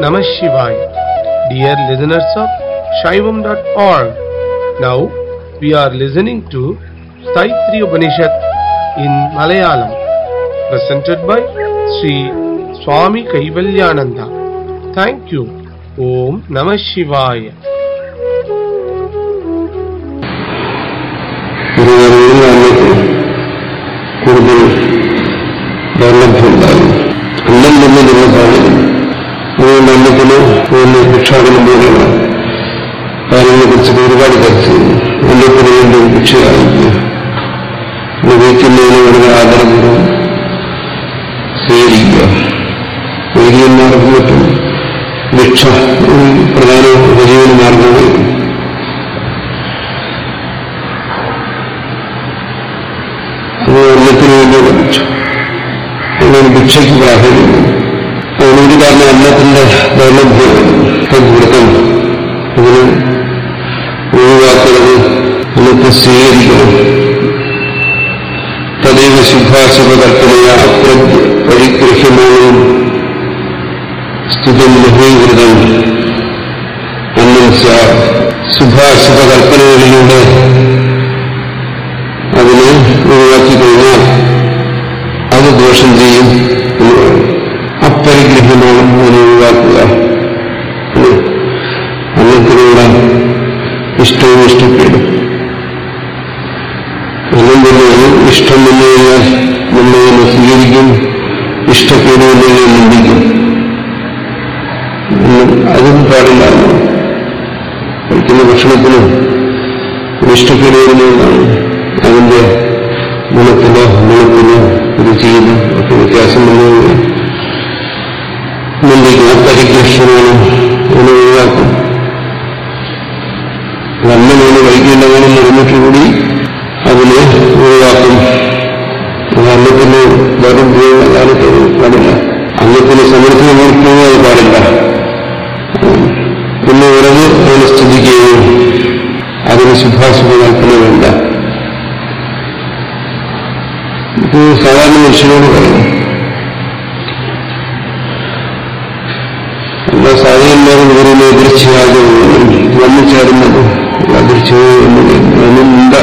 Namah Shivaya. Dear listeners of Shaivam.org, now we are listening to Saitri Upanishad in Malayalam, presented by Sri Swami Kaivalyananda. Thank you. Om Namah Shivaya. ഗുരുവായൂരിൽ അന്നത്തെ കൂടുതൽ ദൗർലഭ്യമുണ്ടാകും അന്നം തന്നെ ദിവസമാണ് അതുകൊണ്ട് അന്നത്തിന് വേണ്ടി ഭിക്ഷാടനം പോലെയുള്ള കാര്യങ്ങളെ കുറിച്ച് ഒരുപാട് ചർച്ച ചെയ്യുന്നു അന്നത്തിന് വേണ്ടി ഭിക്ഷയായിരിക്കുക ഉപയോഗിക്കുന്നതിന് വളരെ ആദരപൂർവ്വം സ്വീകരിക്കുക വൈദികന്മാർക്കും മറ്റും ഭിക്ഷ ഒരു പ്രധാന ഉപജീവന മാർഗമായിരുന്നു അത് അന്നത്തിന് വേണ്ടിയുള്ള ഭിക്ഷ അങ്ങനെ ഭിക്ഷയ്ക്ക് പ്രാധാന്യം അതിനൊരു കാരണം അന്നത്തിന്റെ ദൗർലഭ്യം കൊടുക്കണം അതിന് ഒഴിവാക്കുന്നത് അന്നത്തെ സ്വീകരിക്കണം തദൈവ ശുഭാശുഭകൽപ്പനയ അപ്രജ് പരിഗ്രഹ്യമാണ് സ്ഥിതം ബഹുകൃതം അന്നം ശുഭാശുഭകൽപ്പനകളിലൂടെ അതിനെ ഒഴിവാക്കി കഴിഞ്ഞാൽ അത് ദോഷം ചെയ്യും എന്ന് പറയും അപരിഗ്രഹമാണ് അതിനെ ഒഴിവാക്കുക അന്നത്തിലൂടെ ഇഷ്ടവും ഇഷ്ടപ്പെടും അന്നും തന്നെ ഇഷ്ടം വന്നു കഴിഞ്ഞാൽ നമ്മളതിനെ സ്വീകരിക്കും ഇഷ്ടപ്പെടുമെന്നതിനെ നിന്ദിക്കും അതും പാടില്ല കഴിക്കുന്ന ഭക്ഷണത്തിനും ഇഷ്ടപ്പെടുന്നതാണ് അതിന്റെ ഗുണത്തിലോ ഗുണത്തിലോ രുചിയിലോ ഒക്കെ വ്യത്യാസം വന്നു നിന്ദിക്കുന്ന പരിഗ്രഹമാണ് അതിനെ ഒഴിവാക്കും നല്ലതാണ് കഴിക്കേണ്ടതാണ് നിർമ്മിച്ചു കൂടി അതിനെ ഒഴിവാക്കും അന്നത്തിന് വെറും പോകുന്ന കാലത്ത് പാടില്ല അന്നത്തിന് സമൃദ്ധി നോക്കുന്നത് അത് പാടില്ല പിന്നെ ഉറവ് അതിനെ സ്തുതിക്കുകയും അതിന് ശുഭാശുഭ കൽപ്പന വേണ്ട ഇത് സാധാരണ മനുഷ്യനോട് പറയും എല്ലാ സാധനന്മാരും ഗുരുവിനെ എതിർച്ചയാകും വന്നു ചേർന്നത് അദൃശ്യവും അതിനുണ്ട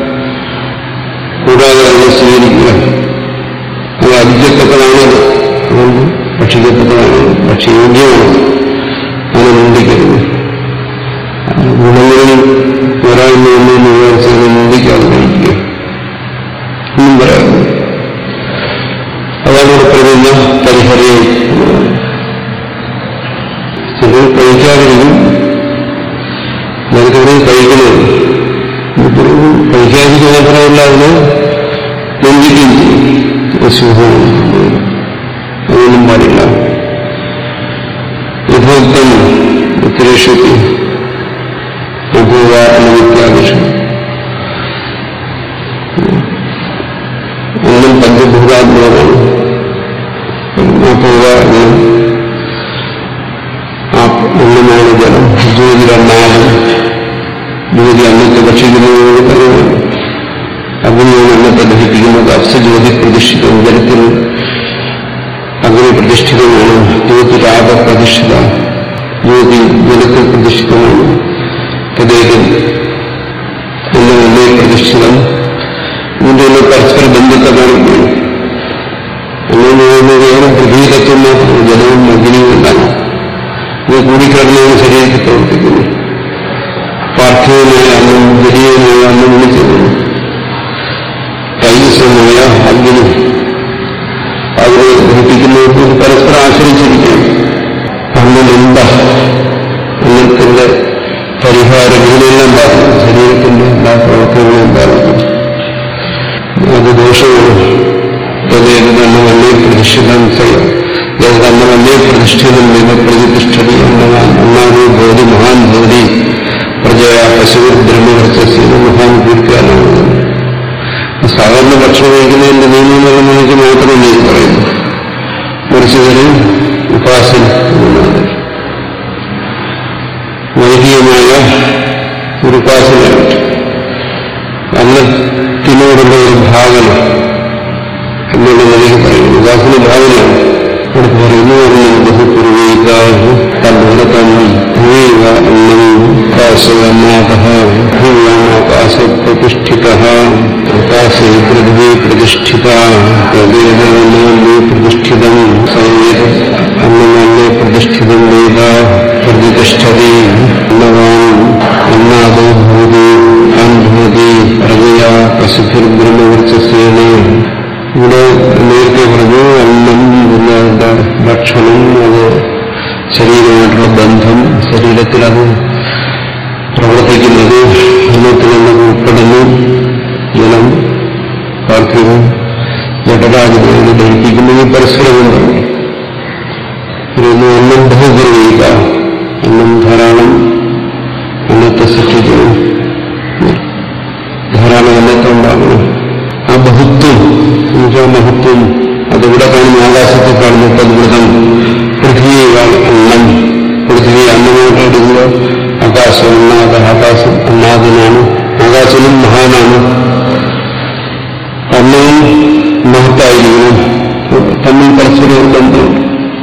കൂടാതെ അതിനെ സ്വീകരിക്കുക അത് അധികത്തക്കതാണ് അതുകൊണ്ട് ഭക്ഷിക്കത്തക്കതാണ് ഭക്ഷ്യയോഗ്യമാണ് അതിനെ നിന്ദിക്കരുത് ഗുണങ്ങളിൽ വരാമെന്ന് ഒന്നും വിചാരിച്ചത് നിന്ദിക്കാതെ കഴിക്കുക ഒന്നും പറയാറില്ല അതാണ് ഇവിടെ പറയുന്ന പരിഹരം ചിലർ കഴിക്കാതിരിക്കും നേരത്തെ കഴിക്കുന്നത് കഴിക്കാതിരിക്കുന്ന മാത്രമല്ല അതിന് നിന്ദിക്കുകയും ചെയ്യും അസുഖവും അതൊന്നും പാടില്ല യഥോക്തം ഉത്തരേഷത്തിൽ അപൂർവ നിത്യാദിഷം ഒന്നും പഞ്ചഭൂതാത്മകമാണ് അപൂർവ ഒന്നുമാണ് ജലം ജ്യോതി രണ്ടാമത് ജ്യോതി അന്നത്തെ ഭക്ഷിക്കുന്നതിനോട് പറയുന്നത് അഗ്നിയാണ് അന്നത്തെ ദഹിപ്പിക്കുന്നത് അപ്സജ്യോതി പ്രതിഷ്ഠിതം ജലത്തിൽ അഗ്നി പ്രതിഷ്ഠിതമാണ് ജ്യോതി രാഗ പ്രതിഷ്ഠിത ജ്യോതി ജലത്തിൽ പ്രതിഷ്ഠിതമാണ് തദ്ദേകം എന്ന ഒന്നേ പ്രതിഷ്ഠിതം ഇതിന്റെ ഒന്ന് പരസ്പര ബന്ധത്തെ കാണിക്കുന്നു അങ്ങനെ കേവലം പൃഥ്വിതത്വം മാത്രം ജലവും അഗ്നിയും ഉണ്ടാകും ഇത് കൂടിക്കിടന്നാണ് ശരീരത്തിൽ പ്രവർത്തിക്കുന്നത് പാർത്ഥിവമായ അന്നും ജലീയമായ അന്നും വിളിച്ചത് തൈജസ്വമായ അഗ്നി അതിനെ ധരിപ്പിക്കുന്നവർക്ക് പരസ്പരം ആശ്രയിച്ചിരിക്കുകയാണ് അന്നെന്താ അന്നത്തിന്റെ പരിഹാരം ഇതിനെല്ലാം ബാധിക്കും ശരീരത്തിന്റെ എല്ലാ പ്രവർത്തനങ്ങളെയും ബാധിക്കും അത് ദോഷമാണ് തദ്ദേത് തന്നെ വന്നേ പ്രതിഷ്ഠിതം ചെയ്യും ഏത് തന്നെ വന്നേ പ്രതിഷ്ഠിതം ഇത് പ്രതിഷ്ഠതി ഒന്നാമത് ബോധി മഹാൻ ബോധി പ്രജയ പശുവിൽ ബ്രഹ്മവർച്ചസ്യ മഹാൻ പൂർത്തിയാലാണ് സാധാരണ ഭക്ഷണം കഴിക്കുന്നതിന്റെ നിയമനിർമ്മിക്ക് മാത്രമല്ല ഇത് പറയുന്നു മറിച്ചതൊരു ഉപാസന എന്നാണ് വൈദികമായ ഒരു ഉപാസനയുണ്ട് അന്നത്തിനോടുള്ള ഒരു ഭാവന എന്നുള്ള നിലയിൽ പറയുന്നു ഉപാസന ഭാവനയാണ് അടുത്ത് പറയുന്നു ബഹുപൂർവീകാഹു അത് ശരീരമായിട്ടുള്ള ബന്ധം ശരീരത്തിൽ അത് പ്രവർത്തിക്കുന്നത് അന്നത്തിൽ നിന്ന് ഉൾപ്പെടുന്നു ജലം പാർത്ഥിവം ജഠരാജിനെ ദഹിപ്പിക്കുന്നത് പരസ്പരബന്ധം ഒരു അന്നം ബഹുപരിയില്ല അന്നം ധാരാളം അന്നത്തെ സൃഷ്ടിക്കണം ധാരാളം അന്നത്തെ ഉണ്ടാകണം ആ ബഹുത്വം എന്നുവെച്ചാൽ മഹത്വം അതിവിടെ കാണുന്ന ആകാശത്തെ കാണുന്ന തദ്വൃതം പൃഥ്വിയാണ് അന്നം പൃഥ്വി അന്നമായിട്ട് എടുക്കുക ആകാശം അന്നാഥ ആകാശം അന്നാഥനാണ് ആകാശനും മഹാനാണ് അന്നവും മഹത്തായിരിക്കണം തമ്മിൽ പരസ്പരം ബന്ധമുണ്ട്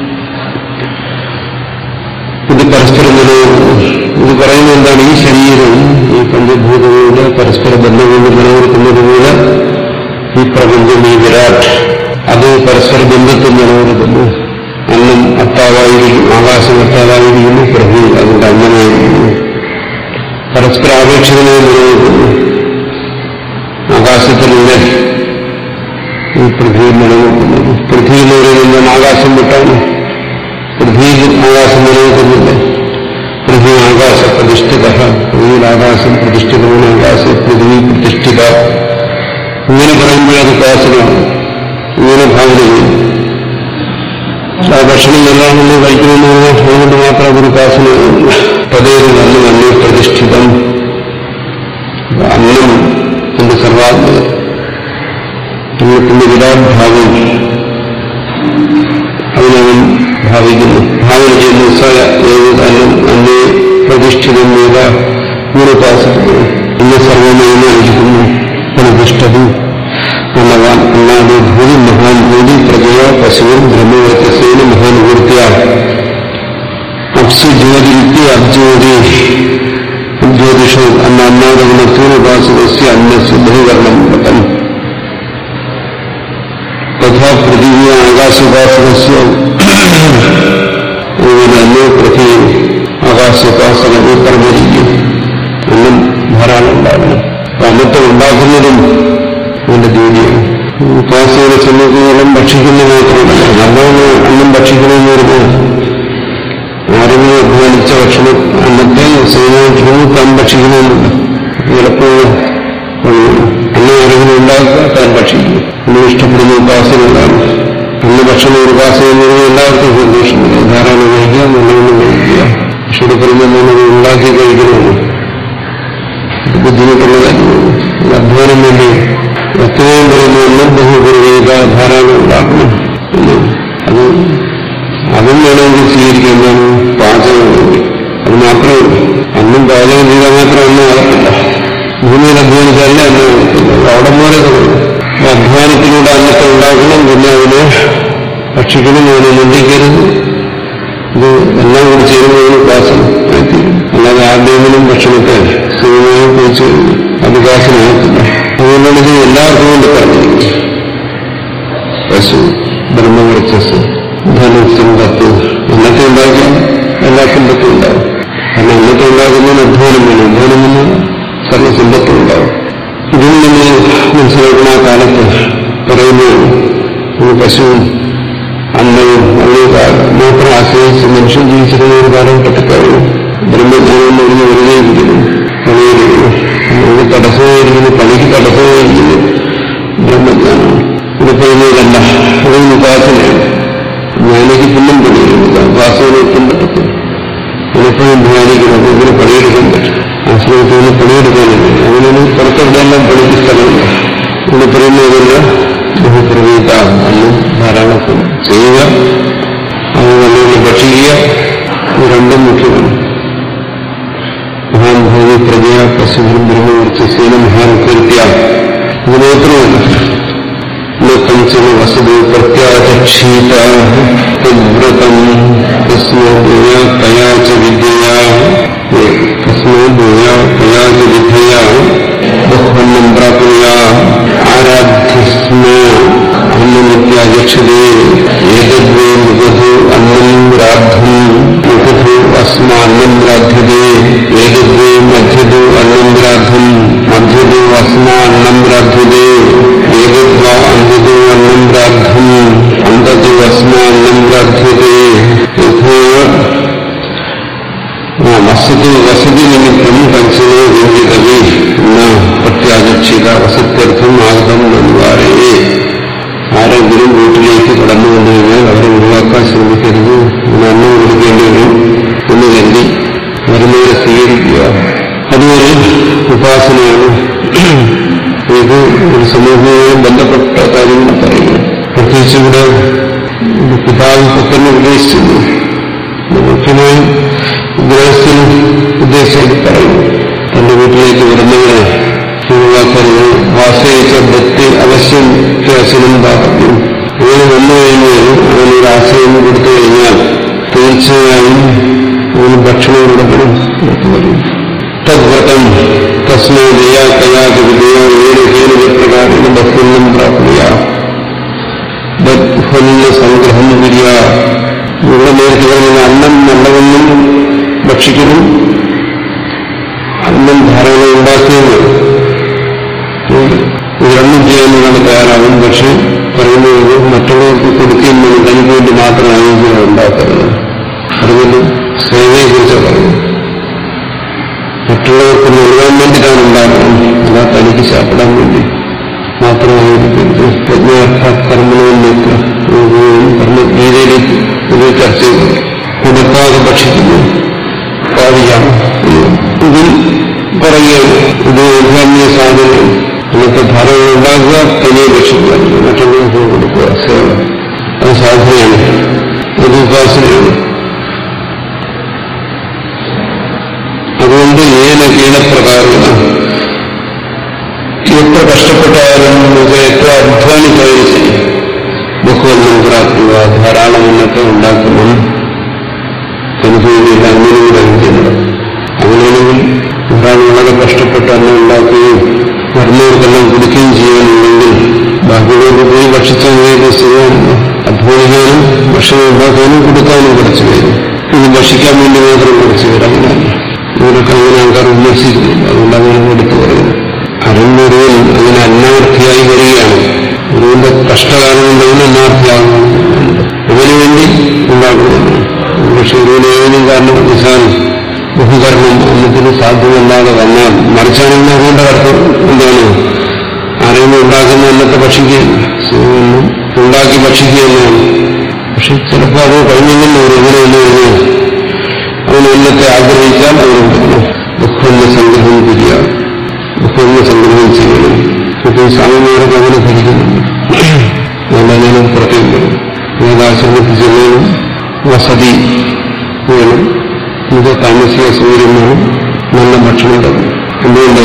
ഇത് പരസ്പരം നിലനിൽക്കുന്നു ഇത് പറയുന്നത് എന്താണ് ഈ ശരീരം ഈ പഞ്ചഭൂതങ്ങളുടെ പരസ്പര ബന്ധം കൊണ്ട് നിലനിൽക്കുന്നത് പോലെ ഈ പ്രപഞ്ചം ഈ വിരാട് അത് പരസ്പര ബന്ധത്തിൽ നിലനിൽക്കുന്നു അന്നം അത്താവായിരിക്കും ആകാശം അത്താവായിരിക്കുന്നു പ്രഭു അതിന്റെ അന്നമായിരിക്കുന്നു പരസ്പര ആപേക്ഷിതമായി നിലനിൽക്കുന്നു ആകാശത്തിലൂടെ ഈ പൃഥ്വിയിൽ നിലനിൽക്കുന്നത് പൃഥ്വി എന്ന് പറയുന്നത് ആകാശം വിട്ടാണ് പൃഥ്വിയിൽ ആകാശം നിലനിൽക്കുന്നില്ല പൃഥ്വി ആകാശ പ്രതിഷ്ഠിത പൃഥ്വിയിൽ ആകാശം പ്രതിഷ്ഠിതമാണ് ആകാശ പൃഥ്വി പ്രതിഷ്ഠിത ഇങ്ങനെ പറയുമ്പോഴത് ഉപാസനയാണ് ഇങ്ങനെ ഭാവന ചെയ്യും ആ ഭക്ഷണം എല്ലാം നമ്മൾ കഴിക്കണമെന്ന് അതുകൊണ്ട് മാത്രം അതൊരു ഉപാസന തതേത് നല്ല നല്ല പ്രതിഷ്ഠിതം അന്നം എന്റെ സർവാത്മക അന്നത്തിന്റെ വിരാട് ഭാവം അതിനവൻ ഭാവിക്കുന്നു ഭാവന ചെയ്യുന്ന സ്വയ ഏതാനും അന്നേ പ്രതിഷ്ഠിതം ഏത ഗുരുപാസിക്കുന്നു ഇന്ന് സർവമേനായിരിക്കുന്നു പ്രതിഷ്ഠതു ഭഗവാൻ അല്ലാതെ ഭൂതി മഹാൻ ഭൂതി പ്രജയ പശുവും ബ്രഹ്മവ്യത്യസേന മഹാനുഭൂർത്തിയ അപ്സു ജ്യോതിരിത്യ അബ്ജ്യോതി ജ്യോതിഷോ അന്ന അന്നാദഗുണത്വോപാസകസ്യ അന്നസ്യ ബഹുവർണം പതം തഥാ പൃഥിവി ആകാശോപാസകസ്യ അന്ന് പൃഥ്വി ആകാശോപാസന ഉത്തരമരിക്കും അന്നും ധാരാളം ഉണ്ടാകണം അപ്പൊ അന്നത്തെ ഉണ്ടാക്കുന്നതും അതിന്റെ ജോലിയാണ് ഉപാസകരെ ചെല്ലുന്നതും ഭക്ഷിക്കുന്ന മാത്രമല്ല നല്ലോണം അന്നം ഭക്ഷിക്കണമെന്ന് പറഞ്ഞാൽ ആരെങ്കിലും അധ്വാനിച്ച ഭക്ഷണം അന്നത്തെ സേനാഭക്ഷണം താൻ ഭക്ഷിക്കണമെന്നില്ല ചിലപ്പോൾ അന്ന് ആരെങ്കിലും ഉണ്ടാക്കുക താൻ ഭക്ഷിക്കും അന്ന് ഇഷ്ടപ്പെടുന്ന ഉപാസനകളാണ് അന്ന് ഭക്ഷണം ഒരു ഉപാസന എന്ന് പറഞ്ഞാൽ എല്ലാവർക്കും സന്തോഷമില്ല ധാരാളം കഴിക്കുക നല്ലവണ്ണം കഴിക്കുക പക്ഷെ ഇത് പറയുന്നത് ഉണ്ടാക്കി കഴിക്കണമെന്ന് ഇത് ബുദ്ധിമുട്ടുള്ള കാര്യമാണ് ഇത് അധ്വാനം വേണ്ടി എത്രയും പറയുന്ന ഒന്നും ബഹുപൂർവ്വത ധാരാളം ഉണ്ടാക്കണം എന്ന് അത് അതും വേണമെങ്കിൽ സ്വീകരിക്കാൻ വേണം പാചകം വേണ്ടി അത് മാത്രമേ അന്നും പാചകം ചെയ്താൽ മാത്രം ഒന്നും ആകത്തില്ല ഭൂമിയിൽ അധ്വാനിച്ചാലേ അന്ന് ആകത്തില്ല അത് അവിടെ പോലെ തുടങ്ങും അധ്വാനത്തിലൂടെ അന്നത്തെ ഉണ്ടാക്കണം പിന്നെ അതിനെ ഭക്ഷിക്കണം അതിനെ നിന്ദിക്കരുത് ഇത് എല്ലാം കൂടി ചേരുന്നതിന് ഉപാസന ആയിത്തീരും അല്ലാതെ ആരുടെയെങ്കിലും ഭക്ഷണത്തെ സുഖമായി കുറിച്ച് അത് ഉപാസനയാകത്തില്ല അതുകൊണ്ടാണ് ഇത് എല്ലാവർക്കും വേണ്ടി പറഞ്ഞിരിക്കുന്നത് പശു ബ്രഹ്മവർച്ചസ് ധനസമ്പത്ത് അന്നത്തെ ഉണ്ടാക്കിയാൽ എല്ലാ സമ്പത്തും ഉണ്ടാവും കാരണം അന്നത്തെ ഉണ്ടാക്കുന്നതിന് അധ്വാനം വേണം അധ്വാനം വന്ന് സർവസമ്പത്തും ഉണ്ടാവും ഇതിൽ നിന്ന് മനസ്സിലാക്കുന്ന ആ കാലത്ത് പറയുന്നു ഒരു പശുവും അന്നവും അങ്ങനെ മാത്രം ആശ്രയിച്ച് മനുഷ്യൻ ജീവിച്ചിരുന്ന ഒരു കാലഘട്ടത്തിലായിരുന്നു ബ്രഹ്മജ്ഞാനം എന്ന് പറഞ്ഞ് വെറുതെ ഇരിക്കുന്നു പണിയിരിക്കുന്നു നമുക്ക് തടസ്സമായിരിക്കുന്നു പണിക്ക് തടസ്സമായിരിക്കുന്നു ബ്രഹ്മജ്ഞാനം ഇത് പറയുന്നതല്ല അതൊരു ഉപാസനയാണ് ജ്ഞാനിക്ക് പിന്നും പണിയെടുക്കുക ഉപാസന ഒട്ടും പറ്റത്തില്ല എപ്പോഴും ധ്യാനിക്കുന്നത് ഇതിന് പണിയെടുക്കാൻ പറ്റും ആശ്രമത്തിൽ പണിയെടുക്കാനില്ല അതിനൊരു പുറത്തെവിടെയെല്ലാം പണിക്ക് സ്ഥലമില്ല ഇത് പറയുന്നതല്ല ബഹുപ്രവീത അന്നും ധാരാളം ചെയ്യുക അത് നല്ലപോലെ ഭക്ഷിക്കുക ഇത് രണ്ടും മുഖ്യമാണ് മഹാൻ ഭൂമി പ്രജയ പശുവിനും ബ്രഹ്മവർച്ചസേന മഹാൻ കീർത്തിയ ഇത് മാത്രമല്ല കഞ്ചന വസതി പ്രത്യാചക്ഷീത തദ്വ്രതം തസ്മോയ തയാ ച വിദ്യയാ തസ്മോയ തയാ ച വിദ്യയാ ബഹ്വന്നം പ്രാപ്നുയ ആരാധ്യസ്മ അന്നമിത്യാചക്ഷതേ ഏതദ്വേ മുഖു അന്നം രാദ്ധം മുഖു അസ്മാന്നം രാധ്യതേ ഏതദ്വേ മധ്യതു അന്നം രാദ്ധം മധ്യതു അസ്മാന്നം രാധ്യതേ ഏതദ്വാ അന്യതു അന്നം രാദ്ധം അന്തതു അസ്മാന്നം രാധ്യതേ രക്ഷിത വസത്യർത്ഥം ആഗതം നന്വാരേ ആരെങ്കിലും വീട്ടിലേക്ക് കടന്നു വന്നു കഴിഞ്ഞാൽ അവരെ ഒഴിവാക്കാൻ ശ്രമിക്കരുത് ഇതിന് അന്നം കൊടുക്കേണ്ടി വരും എന്ന് കരുതി വരുന്നവരെ സ്വീകരിക്കുക അതുവരെ ഉപാസനയാണ് ഇത് ഒരു സമൂഹവുമായി ബന്ധപ്പെട്ട കാര്യങ്ങൾ പറയുക പ്രത്യേകിച്ച് ഇവിടെ പിതാവ് പുത്രനെ ഉദ്ദേശിച്ചത് മുഖ്യമായും ഗൃഹസ്ഥന് ഉദ്ദേശിച്ച് പറയുന്നു തന്റെ വീട്ടിലേക്ക് വരുന്നവരെ ഒഴിവാക്കരുത് ആശ്രയിച്ച വ്യക്തി അവശ്യം അച്ഛനും താല്പര്യം അങ്ങനെ വന്നു കഴിഞ്ഞാൽ അവനൊരു ആശ്രയം കൊടുത്തു കഴിഞ്ഞാൽ തീർച്ചയായും അവന് ഭക്ഷണം കൊടുക്കണം എന്ന് പറയും തദ്വ്രതം തസ്മൈ ദയാ കയാതി വിജയ ഏഴ് ഏഴ് പ്രകാരം ബഹുല്യം പ്രാപ്തിയ ബഹുല്യ സംഗ്രഹം വിരിയ ഇവിടെ നേരത്തെ പറഞ്ഞ അന്നം നല്ലവണ്ണം ഭക്ഷിക്കണം അന്നം ധാരാളം ഉണ്ടാക്കുകയും ഇതൊന്നും ചെയ്യാൻ നിങ്ങൾ തയ്യാറാകും പക്ഷെ പറയുന്നത് മറ്റുള്ളവർക്ക് കൊടുക്കുകയും വേണം തനിക്ക് വേണ്ടി മാത്രം ആയിരിക്കണം ഉണ്ടാക്കരുത് അതുകൊണ്ട് സേവയെക്കുറിച്ച് പറയുന്നു മറ്റുള്ളവർക്ക് നൽകാൻ വേണ്ടിയിട്ടാണ് ഉണ്ടാക്കണം അല്ല തനിക്ക് ശാപ്പിടാൻ വേണ്ടി മാത്രമായിരിക്കരുത് പ്രജ്ഞാർത്ഥ കർമ്മങ്ങളിലേക്ക് കർമ്മ രീതിയിലേക്ക് ഇത് ചർച്ച ചെയ്തു കൊടുക്കാതെ ഭക്ഷിക്കുന്നു പാടിയാണ് ഇതിൽ പറയുകയാണ് ഇത് ഉദ്ഘാടനീയ സാധനം അങ്ങനത്തെ ധാരാളം ഉണ്ടാക്കുക തനിയെ ഭക്ഷിക്കുക മറ്റുള്ളവർക്ക് കൊടുക്കുക സേവ അത് സാധനയാണ് അത് ഉപാസനയാണ് അതുകൊണ്ട് ഏന കീഴപ്രകാരം എത്ര കഷ്ടപ്പെട്ടാലും നമുക്ക് എത്ര അധ്വാനിച്ചാലും ശരി ബഹുവെണ്ണം പ്രാപ്തിക ധാരാളം എന്നൊക്കെ ഉണ്ടാക്കണം എനിക്ക് വേണ്ടിയിട്ട് അങ്ങനെ കൂടെ ചെയ്യുന്നത് അങ്ങനെയാണെങ്കിൽ ധാരാളം വളരെ കഷ്ടപ്പെട്ട് അന്ന് ഉണ്ടാക്കുകയും വരുന്നവർക്കെല്ലാം കൊടുക്കുകയും ചെയ്യാനുണ്ടെങ്കിൽ ബാക്കിയുള്ളവർക്ക് പോയി ഭക്ഷിച്ചാൽ വേണ്ടി സുഖമാണ് അധ്വാനിക്കാനും ഭക്ഷണം ഉണ്ടാക്കാനും കൊടുക്കാനും കുറച്ച് പേര് ഇത് ഭക്ഷിക്കാൻ വേണ്ടി മാത്രം കുറച്ച് പേര് അങ്ങനെയല്ല ഇവരൊക്കെ അങ്ങനെ ആൾക്കാർ വിമർശിക്കുന്നില്ല അതുകൊണ്ട് അങ്ങനെ എടുത്തു പറയുന്നു അരങ്ങൊരുവൻ അങ്ങനെ അന്നാർത്ഥിയായി വരികയാണ് അതുകൊണ്ട് കഷ്ടകാലം കൊണ്ട് അവൻ അന്നാർത്ഥിയാകുന്നുണ്ട് അവന് വേണ്ടി ഉണ്ടാക്കുന്നുണ്ട് പക്ഷെ ഒരുവന് ഏതെങ്കിലും കാരണം നിസാൻ ബഹുകരണം അന്നത്തിന് സാധ്യമല്ലാതെ വന്നാൽ മറിച്ചാണെങ്കിൽ അതുകൊണ്ട് അർത്ഥം എന്താണ് ആരെങ്കിലും ഉണ്ടാക്കുന്ന അന്നത്തെ ഭക്ഷിക്കുക ഉണ്ടാക്കി ഭക്ഷിക്കുക എന്നാണ് പക്ഷെ ചിലപ്പോൾ അത് കഴിഞ്ഞെങ്കിലും ഒരു എങ്ങനെ വന്നു കഴിഞ്ഞാൽ അവൻ അന്നത്തെ ആഗ്രഹിച്ചാൽ അവരുണ്ടാക്കണം ദുഃഖമെന്ന സംഗ്രഹം തിരിയ ദുഃഖമെന്ന സംഗ്രഹം ചെയ്യണം ഇപ്പോൾ സ്വാമിമാരൊക്കെ അങ്ങനെ ധരിക്കുന്നുണ്ട് ഞാൻ പ്രത്യേകം പറയും വേദാശ്രമത്തിൽ ചെല്ലണം വസതി വേണം ഇത് താമസിക്കാൻ സൗകര്യം വേണം നല്ല ഭക്ഷണം ഉണ്ടാവും എന്തുകൊണ്ട്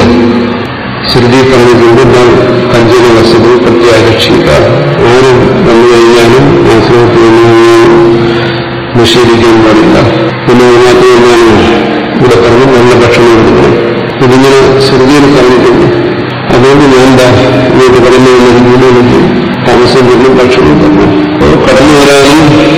ശ്രുതി പറഞ്ഞിട്ടുണ്ട് കഞ്ചന വസതി പ്രത്യാരക്ഷിക്ക ആര് വന്നു കഴിഞ്ഞാലും ആശ്രമത്തിൽ വന്നു നിഷേധിക്കാൻ പാടില്ല പിന്നെ അതിനകത്ത് എന്താണ് ഇവിടെ പറഞ്ഞു നല്ല ഭക്ഷണം കൊടുക്കണം ഇതിങ്ങനെ ശ്രുതിയിൽ പറഞ്ഞിട്ടുണ്ട് അതുകൊണ്ട് ഞാൻ എന്താ വീട്ടിൽ കടന്നു വന്നൊരു മൂന്ന് മണിക്ക് താമസം വരുന്ന ഭക്ഷണം തന്നു അപ്പോൾ കടന്നു വരാനും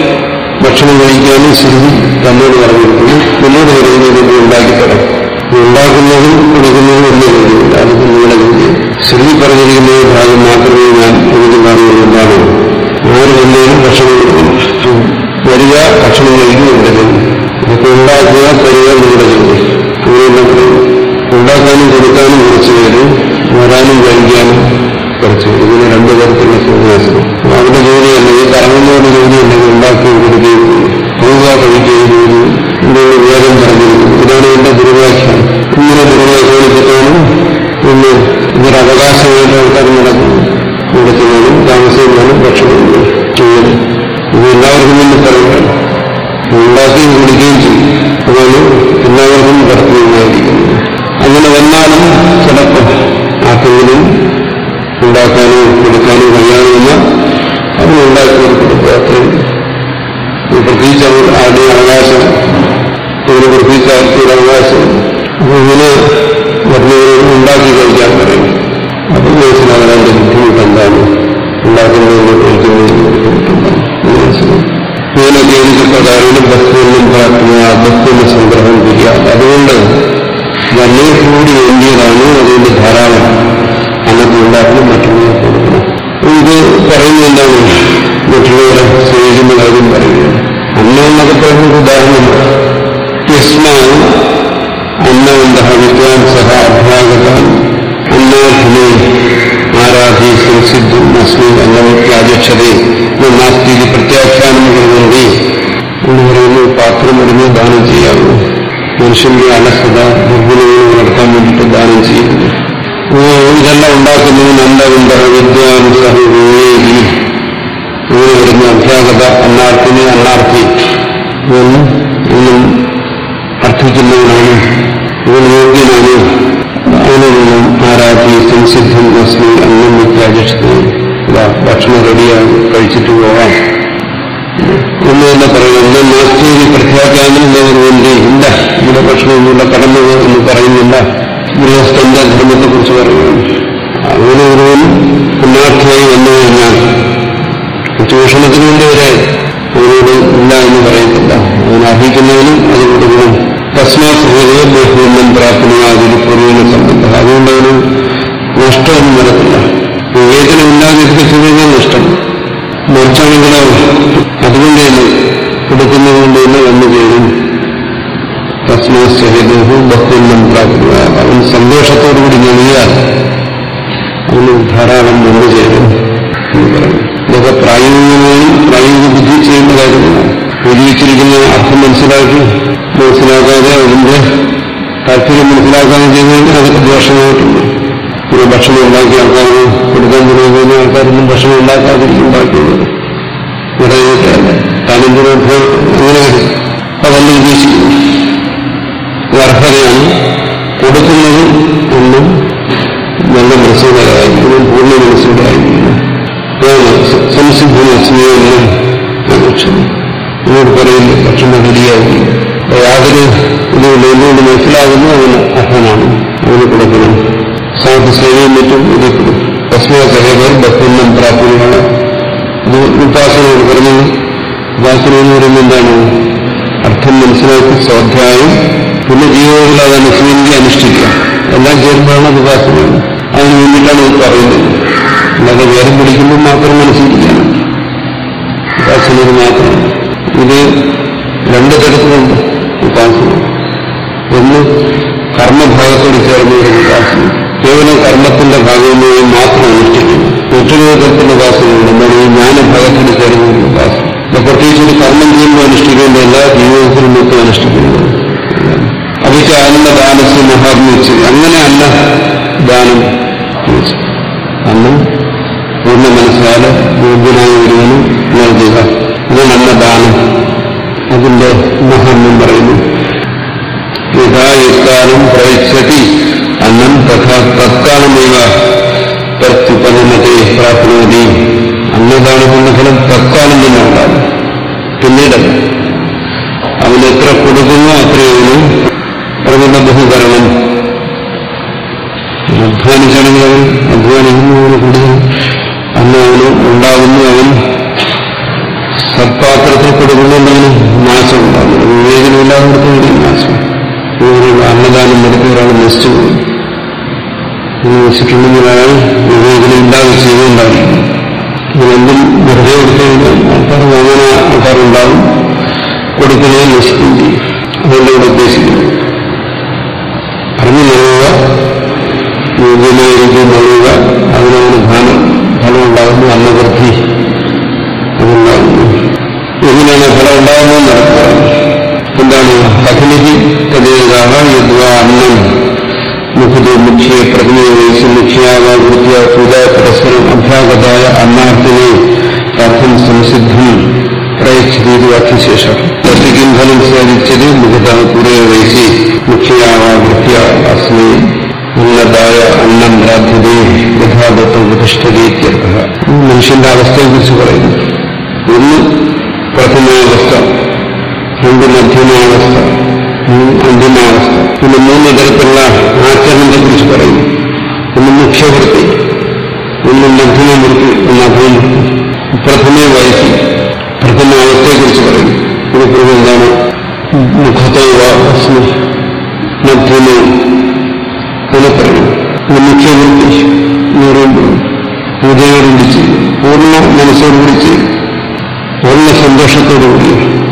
ഭക്ഷണം കഴിക്കാനും ശ്രുതി തന്നോട് പറഞ്ഞിരിക്കുന്നു പിന്നീട് വരുന്നതിന് ഉണ്ടാക്കിത്തരാം ഉണ്ടാക്കുന്നതും കൊടുക്കുന്നതും ഒന്നും കഴിയില്ല അത് നിങ്ങളുടെ ജോലി ശ്രുതി പറഞ്ഞിരിക്കുന്ന ഈ ഭാഗം മാത്രമേ ഞാൻ എനിക്ക് പറയുന്നത് എന്താണ് ആര് വന്നതിനും ഭക്ഷണം കൊടുക്കണം വരിക ഭക്ഷണം കഴിക്കും ഇവിടെ ജോലി ഇതൊക്കെ ഉണ്ടാക്കുക തരിക നിങ്ങളുടെ ജോലി അങ്ങനെയെല്ലാം പറയും ഉണ്ടാക്കാനും കൊടുക്കാനും കുറച്ച് പേര് വരാനും കഴിക്കാനും കുറച്ച് പേര് ഇങ്ങനെ രണ്ടു തരത്തിലുള്ള സന്യാസം അവരുടെ ജോലിയല്ല ഈ കറങ്ങുന്നവരുടെ ജോലിയല്ലെങ്കിൽ ഉണ്ടാക്കുകയും കൊടുക്കുകയും പോവുക കഴിക്കുകയും ചെയ്തു എന്നുള്ള വേദം പറഞ്ഞിരിക്കുന്നു ഇതാണ് എന്റെ ദുർവാഖ്യം ഇങ്ങനെ ദുർവാഖ്യാനിച്ചിട്ടാണ് ഇന്ന് ഇതൊരു അവകാശമായിട്ട് ആൾക്കാർ നടക്കുന്നു ഇവിടെ ചെയ്യാനും താമസിക്കാനും ഭക്ഷണം ചെയ്യണം ഇത് എല്ലാവർക്കും വേണ്ടി പറയുകയാണ് ഉണ്ടാക്കുകയും കുടിക്കുകയും ചെയ്യും അതാണ് എല്ലാവർക്കും കർത്തവ്യമായിരിക്കുന്നത് അങ്ങനെ വന്നാലും ചിലപ്പോൾ ആർക്കെങ്കിലും ഉണ്ടാക്കാനോ കൊടുക്കാനോ കഴിയാവുന്ന അത് ഉണ്ടാക്കി കൊടുക്കുക അത്രയും പ്രത്യേകിച്ച് അവർ ആരുടെ അവകാശം ഇതിന് പ്രത്യേകിച്ച് ആർക്കൊരു അവകാശം അപ്പൊ ഇങ്ങനെ വരുന്നവർ ഉണ്ടാക്കി കഴിക്കാൻ പറയും അപ്പൊ മനസ്സിലാകാൻ അതിന്റെ ബുദ്ധിമുട്ട് എന്താണ് ഉണ്ടാക്കുന്നതിന് കഴിക്കുന്നതിന് ബുദ്ധിമുട്ടുണ്ടാകും മനസ്സിലാവും ഇങ്ങനെയൊക്കെ എനിക്ക് പ്രകാരം ബസ്സൊന്നും പ്രാർത്ഥന ബസ്സിന്റെ സംഗ്രഹം ചെയ്യാം അതുകൊണ്ട് വലിയ കൂടി വേണ്ടിയതാണ് അതുകൊണ്ട് ധാരാളം അന്നത്തെ ഉണ്ടാക്കണം മറ്റുള്ളവർ കൊടുക്കണം ഇത് പറയുന്നത് എന്താണ് മറ്റുള്ളവരെ സ്നേഹിക്കുന്ന കാര്യം പറയുകയാണ് അന്നം എന്നൊക്കെ പറയുന്നത് ഉദാഹരണം യസ്മാൻ അന്നവന്ത വിദ്വാൻ സഹ അഭ്യാഗതാൻ അന്നാർത്ഥിനെ ആരാധി സംസിദ്ധം അസ്മി അംഗമിത്യാധ്യക്ഷതേ നാസ്തി പ്രത്യാഖ്യാനം കുറുവന്തി എന്ന് പറയുന്നു പാത്രം ഇടുന്ന് ദാനം ചെയ്യാവൂ മനുഷ്യന്റെ അലസത ദുർബലങ്ങൾ നടത്താൻ വേണ്ടിയിട്ട് ദാനം ചെയ്യുന്നു ഇതെല്ലാം ഉണ്ടാക്കുന്നത് നല്ല എന്താ വിദ്യാനുസഹി അങ്ങനെ വരുന്ന അഭ്യാഗത അന്നാർത്ഥിനെ അന്നാർത്ഥി ഇവൻ ഇവനും അർത്ഥിക്കുന്നവനാണ് ഇവൻ യോഗ്യനാണ് അവനെ നിന്നും ആരാധി സംസിദ്ധം അസ്മി അന്നം നിത്യാചിഷ്ടം ഭക്ഷണം റെഡിയായി കഴിച്ചിട്ട് പോവാം എന്ന് തന്നെ പറയുന്നു നാസ്തി പ്രഖ്യാപിക്കാനും വേണ്ടി ഇല്ല ഇവിടെ ഭക്ഷണമൊന്നുമില്ല കടന്നു എന്ന് പറയുന്നില്ല ഗൃഹസ്ഥന്റെ ധർമ്മത്തെ കുറിച്ച് പറയുന്നു അങ്ങനെ ഒരുവൻ പുണ്യാർത്ഥിയായി വന്നു കഴിഞ്ഞാൽ ചൂഷണത്തിന് വേണ്ടി വരെ അവരോട് ഇല്ല എന്ന് പറയത്തില്ല അവൻ അർഹിക്കുന്നവനും അത് കൊടുക്കണം തസ്മാത് ഹൃദയ ബഹുമം പ്രാപ്തമായ അതിൽ പൂർവ്വന സംബന്ധം അതുകൊണ്ട് അവന് നഷ്ടമൊന്നും വരത്തില്ല വിവേചനമില്ലാതെ ചെയ്താൽ നഷ്ടം മറിച്ചാണെങ്കിലോ അതുകൊണ്ട് തന്നെ കൊടുക്കുന്നത് കൊണ്ട് തന്നെ വന്നു ചേരും തസ്മാഹേതു ബഹുമം പ്രാപ്തമായ അവൻ സന്തോഷത്തോടുകൂടി നൽകിയാൽ അവന് ധാരാളം വന്നു ചേരും എന്ന് പറയുന്നു ഇതൊക്കെ പ്രായോഗികമായും പ്രായോഗിക ബുദ്ധി ചെയ്യേണ്ട കാര്യമാണ് എഴുതിച്ചിരിക്കുന്ന അർത്ഥം മനസ്സിലാക്കി മനസ്സിലാക്കാതെ അതിന്റെ താല്പര്യം മനസ്സിലാക്കാതെ ചെയ്യുന്നതിന് അതൊക്കെ ദോഷമായിട്ടുണ്ട് ഒരു ഭക്ഷണം ഉണ്ടാക്കിയ ആൾക്കാർക്ക് കൊടുക്കാൻ തുടങ്ങുന്ന ആൾക്കാരൊന്നും ഭക്ഷണം ഉണ്ടാക്കാതിരിക്കും ഉണ്ടാക്കുന്നത് ഇടയിട്ടല്ല താനെന്തിനൊക്കെ അങ്ങനെ വരും അതല്ല ഉദ്ദേശിക്കുന്നു ഇത് അർഹതയാണ് കൊടുക്കുന്നതും ഒന്നും നല്ല മനസ്സിലായിരിക്കണം പൂർണ്ണ മനസ്സിലായിരിക്കണം സംസിദ്ധം അസ്മിയെന്നും ലക്ഷ്യം എന്നോട് പറയുന്നു ഭക്ഷണം റെഡിയാക്കി യാതൊരു ഇതുകൊണ്ട് എന്തുകൊണ്ട് മനസ്സിലാകുന്നു അവന് അർഹനാണ് അവന് കൊടുക്കണം സാധു സേവയും മറ്റും ഇത് തസ്മാ സഹേവർ ബഹുന്നം പ്രാപ്തികളാണ് ഇത് ഉപാസനയോട് പറഞ്ഞു ഉപാസന എന്ന് പറയുന്നത് എന്താണ് അർത്ഥം മനസ്സിലാക്കി സ്വാധ്യായം പിന്നെ ജീവിതത്തിൽ അത് അനുസരിച്ച് അനുഷ്ഠിക്കുക എല്ലാം ചേരുമ്പോഴാണ് അത് ഉപാസന അതിന് വേണ്ടിയിട്ടാണ് ഇത് പറയുന്നത് അല്ലാതെ വേറെ പിടിക്കുമ്പോൾ മാത്രം മനസ്സിലിരിക്കുകയാണ് ഉപാസനയിൽ മാത്രം ഇത് രണ്ട് തരത്തിലുണ്ട് ഉപാസന ഒന്ന് കർമ്മഭാഗത്തോട് ചേർന്ന് വരുന്ന ഉപാസന കേവലം കർമ്മത്തിന്റെ ഭാഗമായി മാത്രം അനുഷ്ഠിക്കുന്നു മറ്റൊരു തരത്തിലുള്ള ഉപാസനയുണ്ട് എന്താണ് ഈ ജ്ഞാനഭാഗത്തിന് ചേർന്ന് വരുന്ന ഉപാസന അപ്പൊ പ്രത്യേകിച്ച് ഒരു കർമ്മം ചെയ്യുമ്പോൾ അനുഷ്ഠിക്കേണ്ടതല്ല ജീവിതത്തിൽ മൊത്തം അനുഷ്ഠിക്കുന്നത് അതൊക്കെ അന്നദാനസ് മഹാത്മ്യച്ച് അങ്ങനെയല്ല ദാനം അന്ന് പൂർണ്ണ മനസ്സാല് യോഗ്യനായ ഒരുവനും നൽകുക ഇതാണ് അന്നദാനം അതിന്റെ മഹാത്മ്യം പറയുന്നു യഥായുക്കാലം പ്രയച്ഛതി അന്നം തഥാ തത്കാലമേവ പ്രത്യുപനത്തെ പ്രാപ്നോതി അന്നദാനത്തിന്റെ ഫലം തത്കാലം തന്നെ ഉണ്ടാകും പിന്നീടല്ല അവൻ എത്ര കൊടുക്കുന്നു അത്രയും പ്രകൃത ബഹുകരണം അധ്വാനിച്ചാണെങ്കിൽ അവൻ അധ്വാനിക്കുന്നവന് കൂടുതൽ അന്ന് അവന് ഉണ്ടാകുന്നു അവൻ സത്പാത്രത്തിൽ കൊടുക്കുന്നുണ്ടെങ്കിലും നാശം ഉണ്ടാകുന്നു വിവേചനമില്ലാതെ കൊടുക്കുന്നതിന് നാശം അന്നദാനം നടത്തി ഒരാൾ നശിച്ചു പോകും നശിച്ചിട്ടുണ്ടെങ്കിൽ അയാൾ വിവേചനമില്ലാതെ ചെയ്തുകൊണ്ടായിരിക്കും ഇതെന്തും വെറുതെ കൊടുത്തു കഴിഞ്ഞാൽ ആൾക്കാർ വാങ്ങാൻ ആൾക്കാരുണ്ടാകും കൊടുക്കുന്നതിന് നശിക്കുകയും ചെയ്യും അതുകൊണ്ട് ഇവിടെ ഉദ്ദേശിക്കുന്നത് അറിഞ്ഞു നൽകുക യോഗ്യമായ രീതിയിൽ നൽകുക അതിനവന് ഫലം ഫലം ഉണ്ടാകുന്നു അന്നവൃദ്ധി അതുണ്ടാകുന്നു എങ്ങനെയാണ് ഫലം ഉണ്ടാകുന്നത് നടക്കുക എന്താണ് കഥനിധി തദ്ദേശാഹ യദ്വ അന്നം മുഖ്യ മുഖ്യ പ്രതിനിധി മുഖ്യാവൃത്തിയ പൂജ പരസ്പരം അഭ്യാഗതായ അന്നാർത്ഥിനെ അർത്ഥം സംസിദ്ധം പ്രയച്ഛതീതി വാക്യശേഷം തസ്തിക്കും ഫലം സാധിച്ചത് മുഖത പൂരേ വയസ്സി മുഖ്യാവൃത്യ അസ്മി ഉന്നതായ അന്നം പ്രാപ്യതേ യഥാർത്ഥ പ്രതിഷ്ഠതീത്യർത്ഥ മനുഷ്യന്റെ അവസ്ഥയെക്കുറിച്ച് പറയുന്നു ഒന്ന് പ്രഥമാവസ്ഥ രണ്ട് മധ്യമാവസ്ഥ അന്തിമാവസ്ഥ പിന്നെ മൂന്ന് തരത്തിലുള്ള ആചരണത്തെ കുറിച്ച് പറയുന്നു ഒന്ന് മുഖ്യവൃത്തി ഒന്ന് മധ്യമവൃത്തി ഒന്ന് അഭിവൃത്തി പ്രഥമ വയസ്സി പ്രഥമ അവസ്ഥയെക്കുറിച്ച് പറയുന്നു ഇത് പൂർവ്വം എന്താണ് മുഖത്തൈവ അസ്മി മധ്യമ എന്ന് പറയുന്നു ഇത് മുഖ്യവൃത്തി എന്ന് പറയുമ്പോൾ പൂജയോടുകൂടി ചെയ്യും പൂർണ്ണ മനസ്സോടുകൂടി ചെയ്യും പൂർണ്ണ സന്തോഷത്തോടുകൂടി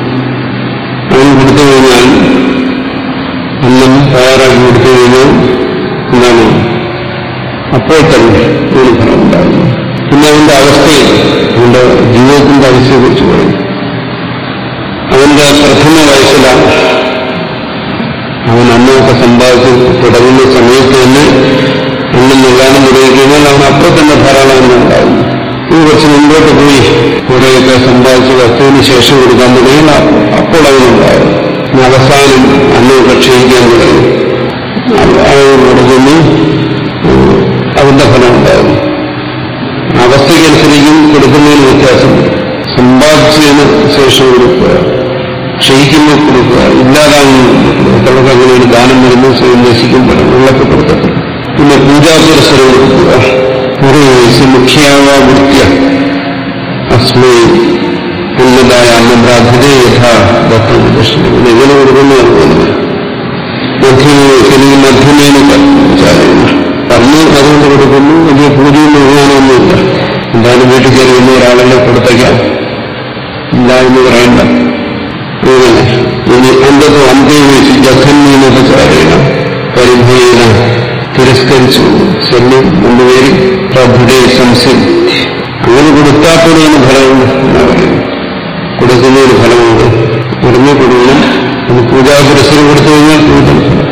അവൻ കൊടുത്തു കഴിഞ്ഞാൽ അന്നം തയ്യാറാക്കി കൊടുത്തു കഴിഞ്ഞാൽ എന്താണ് അപ്പോൾ തന്നെ ഒരു ഫലം ഉണ്ടാകുന്നു പിന്നെ അവന്റെ അവസ്ഥയിൽ അവന്റെ ജീവിതത്തിന്റെ അവസ്ഥയെക്കുറിച്ച് പറയും അവന്റെ പ്രഥമ വയസ്സിലാണ് അവൻ അന്നമൊക്കെ സമ്പാദിച്ച് തുടങ്ങുന്ന സമയത്ത് തന്നെ അന്നം നുള്ളാനും തുടങ്ങിക്കഴിഞ്ഞാൽ അവൻ അപ്പോൾ തന്നെ ധാരാളം അന്നം ഉണ്ടാകും ഇത് കുറച്ച് മുമ്പോട്ട് പോയി കുറേയൊക്കെ സമ്പാദിച്ച് വസ്തുവിന് ശേഷം കൊടുക്കാൻ തുടങ്ങിയാൽ അപ്പോൾ അവനുണ്ടാകും ഇനി അവസാനം അന്നമൊക്കെ ക്ഷയിക്കാൻ തുടങ്ങി അവൻ കൊടുക്കുന്നു അതിന്റെ ഫലം ഉണ്ടാകും അവസ്ഥയ്ക്കനുസരിച്ചും കൊടുക്കുന്നതിന് വ്യത്യാസം സമ്പാദിച്ചതിന് ശേഷം കൊടുക്കുക ക്ഷയിക്കുമ്പോൾ കൊടുക്കുക ഇല്ലാതാകുന്നു ചിലർക്ക് അങ്ങനെ ഒരു ദാനം വരുന്നു സ്വയം നശിക്കുമ്പോൾ വെള്ളത്തിൽ കൊടുക്കട്ടെ പിന്നെ പൂജാപുരസ്സരം കൊടുക്കുക പൂർവ്വവയസ്സ് മുഖ്യാവ വൃത്യ അസ്മൈ ഉന്നതായ അന്നപ്രാധിതേ യഥാ ദത്തം ദക്ഷിണ ഇത് എങ്ങനെ കൊടുക്കുന്നു അതുപോലെ മധ്യമേ മധ്യമേന വിചാരിക്കുന്നു പറഞ്ഞു അതുകൊണ്ട് കൊടുക്കുന്നു വലിയ പൂജയും ബഹുമാനമൊന്നുമില്ല എന്തായാലും വീട്ടിൽ കയറി വന്ന ഒരാളെ കൊടുത്തേക്കാം ഇല്ല എന്ന് പറയണ്ട അങ്ങനെ ഇനി അന്തതോ അന്തേവേശി ജഖന്മീനുപചാരേണ പരിഭേന തിരസ്കരിച്ചു ശല്യം രണ്ടുപേര് പ്രഭുടെ സംശയം അങ്ങനെ കൊടുക്കാത്തതിന് ഫലമുണ്ട് എന്നാ പറയുന്നത് കൊടുക്കുന്നതിന് ഫലമുണ്ട് ഉടനെ കൊടുക്കണം അത് പൂജാപുരസ്സരം കൊടുത്തു കഴിഞ്ഞാൽ കൂടുതൽ ഫലം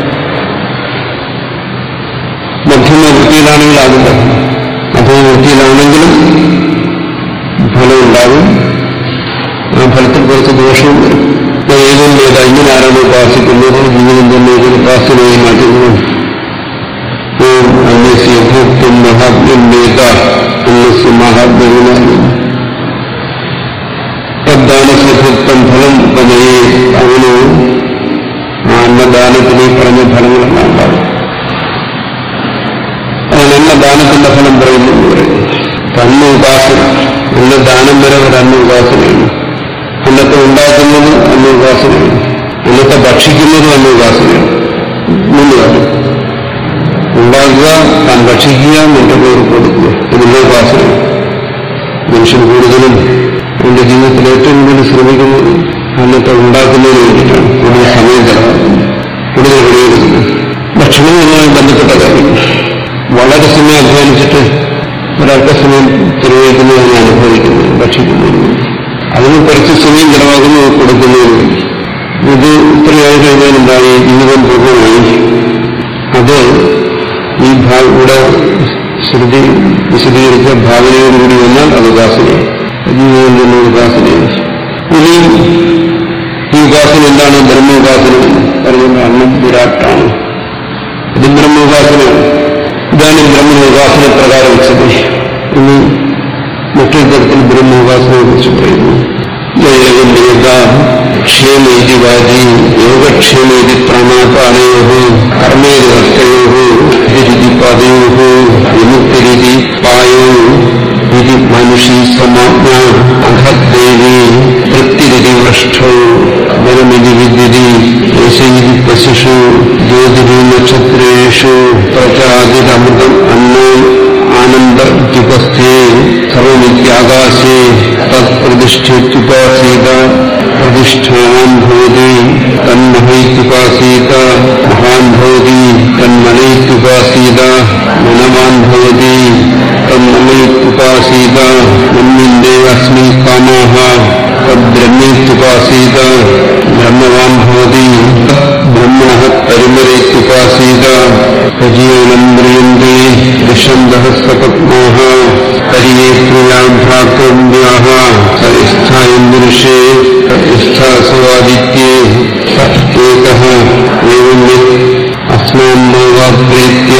മധ്യമ വൃത്തിയിലാണെങ്കിൽ അതില്ല അധമ വൃത്തിയിലാണെങ്കിലും ഫലമുണ്ടാകും ആ ഫലത്തിൽ കുറച്ച് ദോഷവും വരും ഏതും വേദ ഇങ്ങനെ ആരാണ് ഉപാസിക്കുന്നത് ജീവിതം തന്നെ ഇതിന് ഉപാസനയായി മാറ്റുന്നു ഓം അന്യസ്യ ഭക്തും മഹാത്മ്യം വേദ അന്യസ്യ മഹാത്മ്യവിനായി തദ്ദാനസ്യ ഭക്തം ഫലം ഉപമയെ അവന് ആ അന്നദാനത്തിന് ഈ പറഞ്ഞ ഫലങ്ങളെല്ലാം ഉണ്ടാകും അതിനെന്ന ദാനത്തിന്റെ ഫലം പറയുന്നു എന്ന് പറയുന്നു അന്ന ഉപാസന അന്ന ദാനം വരെ ഒരു അന്ന ഉപാസനയാണ് അന്നത്തെ ഉണ്ടാക്കുന്നത് അന്ന ഉപാസനയാണ് അന്നത്തെ ഭക്ഷിക്കുന്നതും അന്ന ഉപാസനയാണ് മൂന്ന് കാര്യം ഉണ്ടാക്കുക താൻ ഭക്ഷിക്കുക മറ്റുള്ളവർക്ക് കൊടുക്കുക ഇതിന്റെ ഉപാസനയാണ് മനുഷ്യൻ കൂടുതലും എന്റെ ജീവിതത്തിൽ ഏറ്റവും കൂടുതൽ ശ്രമിക്കുന്നത് അന്നത്തെ ഉണ്ടാക്കുന്നതിന് വേണ്ടിയിട്ടാണ് കൂടുതൽ സമയം ചെലവാക്കുന്നത് കൂടുതൽ വിനിയോഗിക്കുന്നത് ഭക്ഷണം എന്നുമായി ബന്ധപ്പെട്ട കാര്യം വളരെ സമയം അധ്വാനിച്ചിട്ട് ഒരല്പ സമയം ചെലവഴിക്കുന്നതിന് അനുഭവിക്കുന്നത് ഭക്ഷിക്കുന്നതിന് അതിന് കുറച്ച് സമയം ചെലവാക്കുന്നത് കൊടുക്കുന്നതിന് വേണ്ടി ഇത് ഇത്രയായി കഴിഞ്ഞാൽ എന്തായി ജീവിതം പൂർണ്ണമായി അത് ഈ ഭാ- ഇവിടെ ശ്രുതി വിശദീകരിച്ച ഭാവനയോടുകൂടി വന്നാൽ അത് ഉപാസനയാണ് ജീവിതം തന്നെ ഉപാസനയാണ് ഇനിയും ഈ ഉപാസന എന്താണ് ബ്രഹ്മോപാസന പറയുന്ന അന്നം വിരാട്ടാണ് ഇത് ബ്രഹ്മോപാസനയാണ് ഇതാണ് ബ്രഹ്മോപാസന പ്രകാരം വെച്ചത് ഇനി മറ്റൊരു തരത്തിൽ ബ്രഹ്മോപാസനയെ കുറിച്ച് പറയുന്നു യോഗ ക്ഷേമേതി വാജി യോഗക്ഷേമേതി പ്രാണാപാനയോ കർമ്മേതി ഹസ്തയോ ഹിരിതി പാദയോ വിമുക്തിരിതി പായോ ഇതി മനുഷി സമാജ്ഞ അധദേവി വൃത്തിരിതി വൃഷ്ടോ വനമിതി വിദ്യതി യേശയിതി പശുഷു ജ്യോതിരി നക്ഷത്രേഷു പ്രചാതിരമൃതം അന്നം ആനന്ദുപസ്ഥേ സർവമിത്യാകാശേ തത്പ്രതിഷ്ഠിത്യുപാസീത പ്രതിഷ്ഠാൻ ഭവതി തന്മഹൈത്യുപാസീത മഹാൻ ഭവതി തന്മനൈത്യുപാസീത മനവാൻ ഭവതി തന്മനൈത്യുപാസീത മന്യന്തേ അസ്മിൻ കാമാഹ തദ്ബ്രഹ്മേത്യുപാസീത ബ്രഹ്മവാൻ ഭവതി ബ്രഹ്മണ പരിമരേത്യുപാസീത സജീവനം മ്രിയന്തേ ദുഷന്തഃ സപത്മാഃ പരിയേത്രിയാം ഭ്രാതൃവ്യാഃ സരിസ്ഥായന്ദുഷേ സരിസ്ഥാസവാദിത്യേ ഏകഃ ഏവം അസ്മാൻ നോവാപ്രീത്യ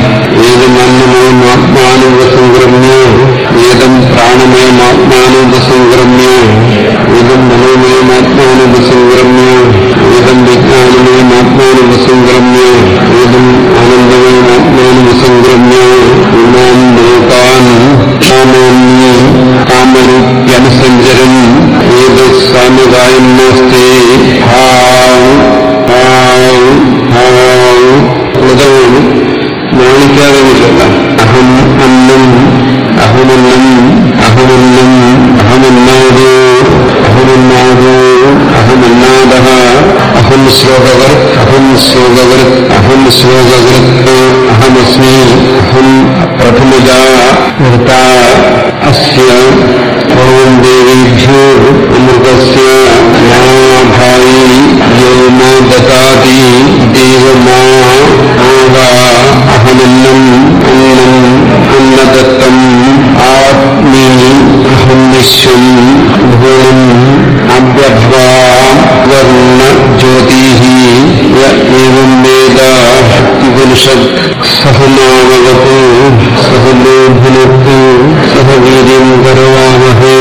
ഏതമന്നമയമാത്മാനുപസംക്രമ്യ ഏതം പ്രാണമയമാത്മാനുപസംക്രമ്യ ഏതം മനോമയമാത്മാനുപസംക്രമ്യ ഏതം വിജ്ഞാനമയമാത്മാനുപസംക്രമ്യ ഏതം ആനന്ദമയമാത്മാനുപസംക്രമ്യ ഇമാൻ ലോകാൻ കാമാന്യ കാമരൂപ്യനുസഞ്ചരൻ ഏത് സാമുദായം നാസ്തേ ഹാവ് ഹാവ് ഹാവ് വ്രതമാണ് നാണിക്കാതെ ചൊല്ലാം അഹം അന്നം അഹമന്നം അഹമന്നം അഹമന്നാദോ അഹമന്നാദോ അഹമന്നാദ അഹം ശ്ലോകവർ അഹം ശ്ലോകവർ അഹം ശ്ലോകവൃത് അഹമസ്മി അഹം प्रथमजा वृता अस्य ओम देवीभ्यो अमृतस्य मा भाई यो मा ददाति देवमा आवा अहमन्नम् अन्नम् अन्नदत्तम् आत्मी अहं विश्वम् भूम् अव्यभ्वा वर्ण ज्योतिः य एवं वेद उपनिषत् सह मावगतु सह नो भुनक्तु सह वीर्यं करवामहे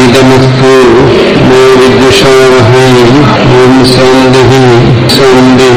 तेजस्विनावधीतमस्तु नो विद्विषावहे ॐ शान्तिः शान्तिः